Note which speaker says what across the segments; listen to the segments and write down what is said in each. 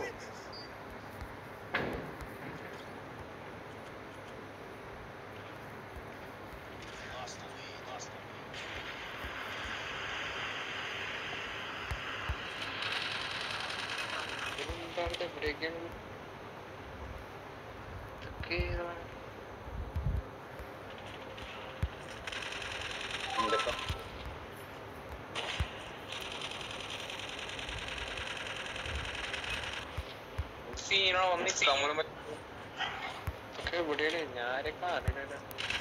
Speaker 1: ഇതെന്താണ് ഇത് എവിടെയൊക്കെയാണ് ഇതൊക്കെ ഏതാണ്?
Speaker 2: എന്തൊക്കെ
Speaker 1: സീനോ ഒന്ന് നിക്കാൻ പോലും പറ്റില്ല. ഇതൊക്കെ എവിടെയാണ് ഞാനെ കാണില്ല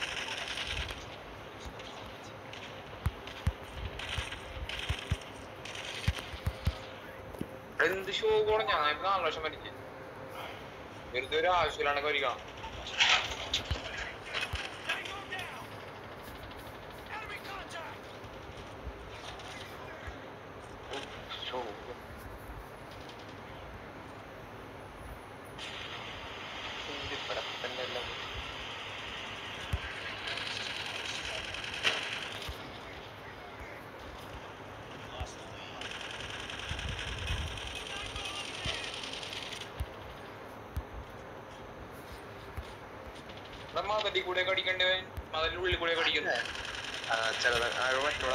Speaker 1: എന്ത് ഷോ കൂടെ ഞാൻ ഇപ്പൊ നാല് ലക്ഷം മരിച്ചു വെറുതെ ഒരു ആവശ്യമില്ലാണ്ട് വരിക ഷോ ഇവിടെ തന്നെ എല്ലാം ഇവിടെ മതിലിൽ കൂടെ കടിക്കണ്ടേ മതിലിന്റെ ഉള്ളിൽ കൂടെ കടിക്കുന്നു
Speaker 2: ആ ചെറുത് അത് പറ്റൂടാ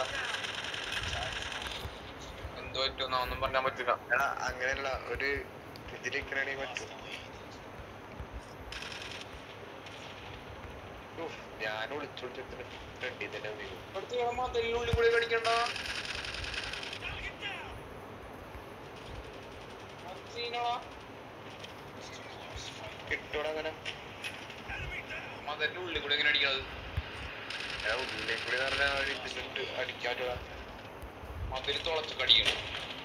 Speaker 1: എന്തോ പറ്റുമെന്നാ ഒന്നും പറയാൻ പറ്റില്ല
Speaker 2: എടാ അങ്ങനെയല്ല ഒരു ഇതിലിരിക്കണെങ്കിൽ പറ്റും ഉഫ്, ഞാൻ ഒളിച്ചോളിച്ചത്തിന് ഫ്രണ്ടിൽ തന്നെ വീഴും
Speaker 1: അടുത്ത് ഇവിടെ മതിലിന്റെ ഉള്ളിൽ കൂടെ കടിക്കണ്ട അത് സീനാടാ.
Speaker 2: കിട്ടൂടാ അങ്ങനെ
Speaker 1: മതിലിന്റെ ഉള്ളിൽ കൂടെ എങ്ങനെ അടിക്കണത്
Speaker 2: എടാ ഉള്ളിൽ കൂടി പറഞ്ഞാൽ ഒരു ഇതിലുണ്ട് അടിക്കാൻ പറ്റുക
Speaker 1: മതിൽ തുളച്ച് കടിക്കണം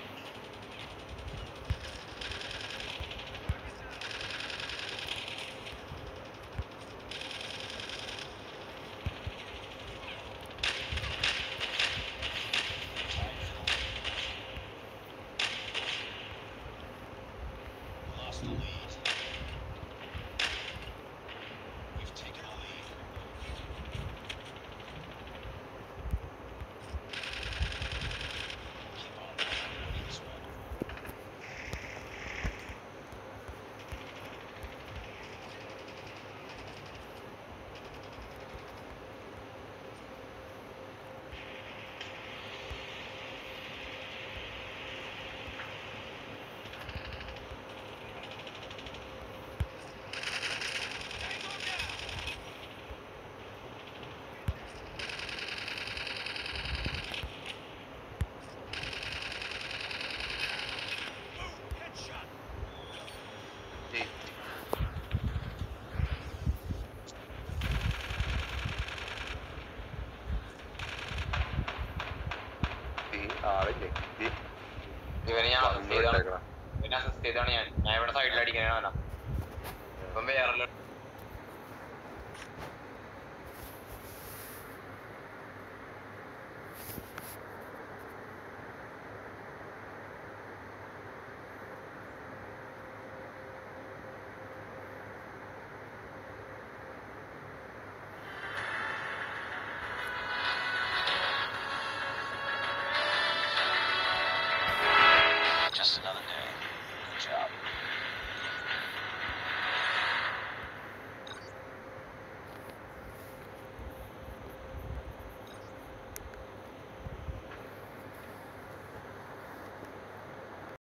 Speaker 2: ആളില്ലേ ഈ
Speaker 1: ഇവനെ ഞാൻ
Speaker 2: വന്നു
Speaker 1: assist ചെയ്താണ്.
Speaker 2: ഇട്ടേക്കണ.
Speaker 1: ഇവനെ assist ചെയ്താണ് ഞാൻ ഞാൻ ഇവിടെ സൈഡിൽ അടിക്കാനാണ് ഇപ്പം വേറെ